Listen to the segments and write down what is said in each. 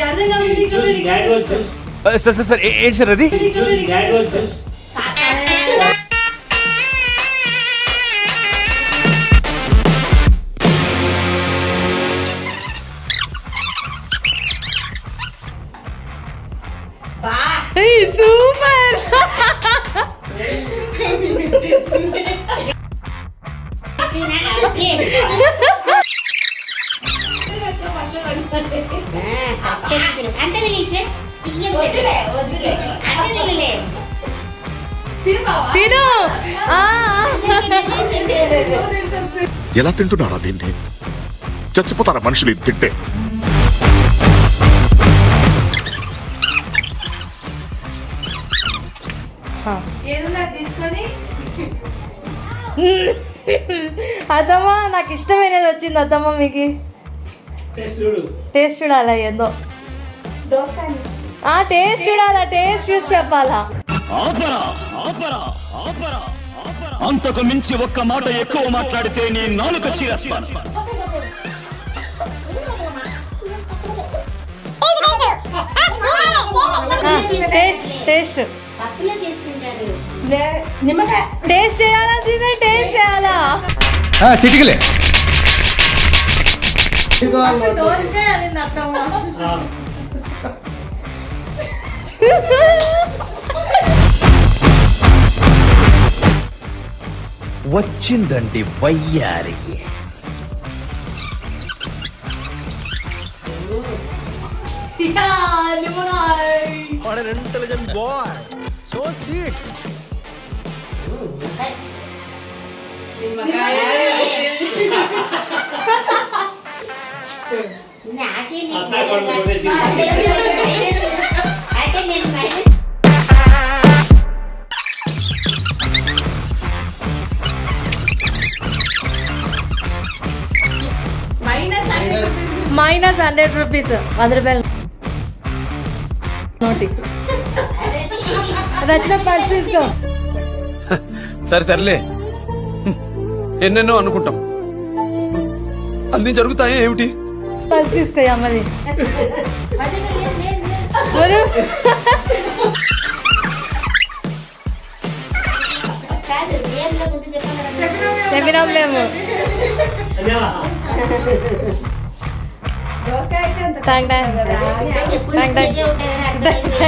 అర్థం కాదు juice mango juice sir sir sir ఏ- ఏంటి సార్ అది జ్యూస్ మ్యాంగో జ్యూస్ సూపర్ అంతే తెలియదు అంతే తెలియలే తిను ఆ, ఎలా తింటున్నారా దీన్ని చచ్చిపోతారా మనుషులు ఇది తింటే ఏదన్నా తీసుకొని అత్తమ్మ నాకు ఇష్టమైనది వచ్చింది అత్తమ్మ మీకు టేస్ట్ చూడు టేస్ట్ చూడాలా ఏందో దోసకాయ ఆ టేస్ట్ చూడాలా టేస్ట్ చూసి చెప్పాలా ఆపరా ఆపరా ఆపరా అంతకు మించి ఒక్క మాట ఎక్కువ మాట్లాడితే నీ నాలుక చీరేస్తాను టేస్ట్ టేస్ట్ పప్పులో తీసుకుంటారు లే నిమ్మకాయ టేస్ట్ చేయాలా తినే టేస్ట్ చేయాలా చిటికలే దోసకాయ అనింది అత్తమ్మ ఆ, వచ్చిందండి వయ్యారి నాకే అత్త కొడుకు కొట్టేసింది. అంటే నేను minus minus minus hundred rupees వంద రూపాయలు నోటి నచ్చిన పర్స్ తీసుకో సరే సర్లే హ్మ్. ఎన్నెన్నో అనుకుంటాం అన్ని జరుగుతాయా ఏమిటి పర్స్ తీసుకో అమ్మది మరి కాదు రియల్గా ముందు చెప్పగలను చెప్పినాం మేము అన్నా, దోసకాయ అయితే అంత టాంగ్ టాంగ్ ఎప్పుడు టాంగ్ టాంగ్ ఇచ్చేదే ఉంటుందని అర్థమైపోయింది.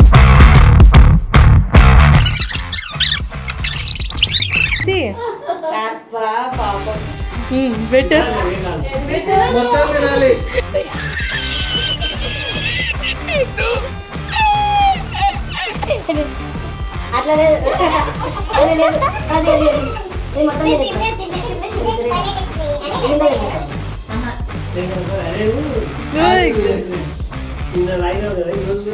సి. అబ్బా, పాపం. ఉమ్, పెట్టు ఏం కాదు. అట్లా లేదు అదే లేదు అదే లేదు నేను మొత్తం తినేస్తా. తిందా లేదా? ఏం కాదు. అరే, Good. నిన్న లైన్ కదా ఈరోజు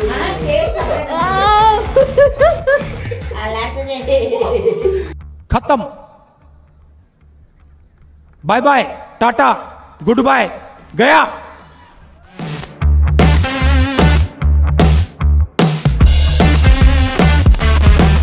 అలాంటిదే खत्म बाय बाय टाटा गुड बाय गया